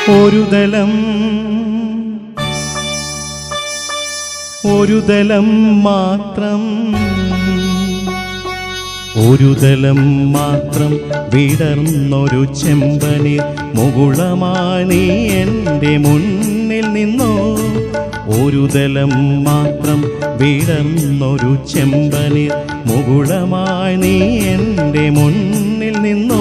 ഒരു ദലം ഒരു ദലം മാത്രം ഒരു ദലം മാത്രം വിടർന്നൊരു ചെമ്പനി മുകുളമായി നീ എൻ്റെ മുന്നിൽ നിന്നോ ഒരു ദലം മാത്രം വിടർന്നൊരു ചെമ്പനി മുകുളമായി നീ എൻ്റെ മുന്നിൽ നിന്നോ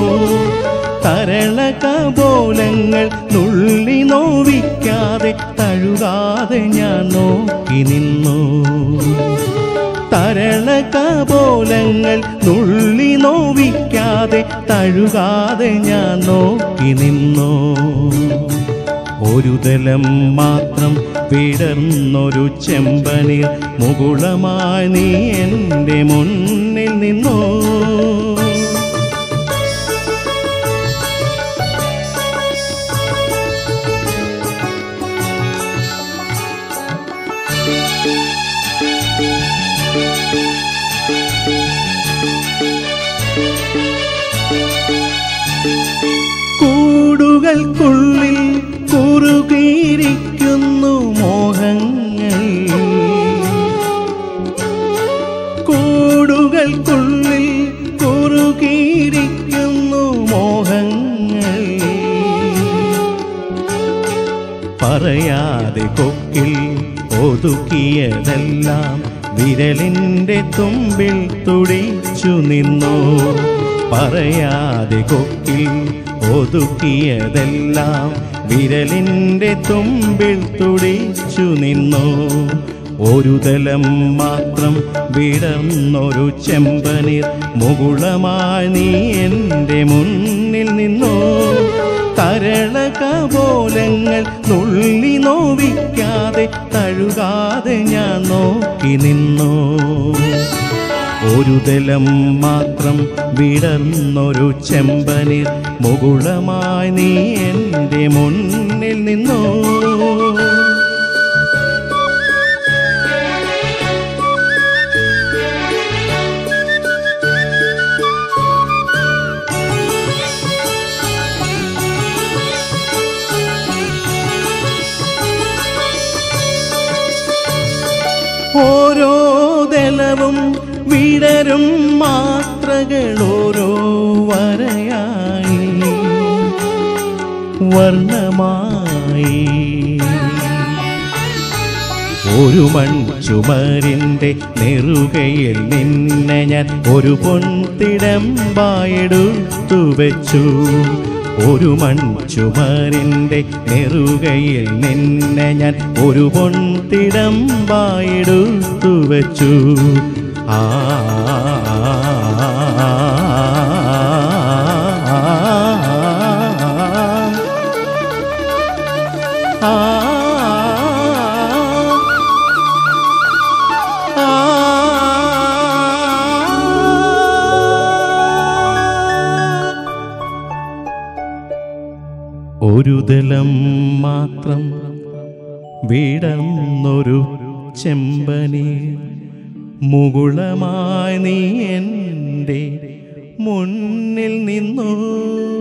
തരളകപോലങ്ങൾ നുള്ളി നോവിക്കാതെ തഴുകാതെ ഞാൻ നോക്കി നിന്നു തരളകപോലങ്ങൾ നുള്ളി നോവിക്കാതെ തഴുകാതെ ഞാൻ നോക്കി നിന്നു ഒരു ദലം മാത്രം വിടർന്നൊരു ചെമ്പനിൽ മുകുളമായി നീ എൻ്റെ മുന്നിൽ നിന്നോ കൂടുകൾക്കുള്ളിൽ കുറുകിയിരിക്കുന്നു മോഹങ്ങൾ കൂടുകൾക്കുള്ളിൽ കുറുകിയിരിക്കുന്നു മോഹങ്ങൾ പറയാതെ കൊക്കിൽ ഒതുക്കിയതെല്ലാം വിരലിൻ്റെ തുമ്പിൽ തുടിച്ചു നിന്നു പറയാതെ കൊക്കിൽ ഒതുക്കിയതെല്ലാം വിരലിൻ്റെ തുമ്പിൽ തുടിച്ചു നിന്നു ഒരു തലം മാത്രം വിടർന്നൊരു ചെമ്പനിർ മുകുളമായി നീ എൻ്റെ മുന്നിൽ നിന്നു തരളകപോലങ്ങൾ നുള്ളി നോവിക്കാതെ തഴുകാതെ ഞാൻ നോക്കി നിന്നു ഒരു ദലം മാത്രം വിടർന്നൊരു ചെമ്പനിർ മുകുളമായി നീ എൻ്റെ മുന്നിൽ നിന്നു ഓരോ ദലവും വിടരും മാത്രകൾ ഓരോ വരയായി വർണ്ണമായി ഒരു മൺചുമരിൻ്റെ നെറുകയിൽ നിന്നെ ഞാൻ ഒരു പൊൻതിടമ്പായെടുത്തു വെച്ചു ഒരു മൺചുമരിൻ്റെ നെറുകയിൽ നിന്നെ ഞാൻ ഒരു പൊൻതിടമ്പായെടുത്തു വെച്ചു ആ ആ ഒരു ദലം മാത്രം വിടർന്നൊരു ചെമ്പനി മുകുളമായി നീ എൻ്റെ മുന്നിൽ നിന്നു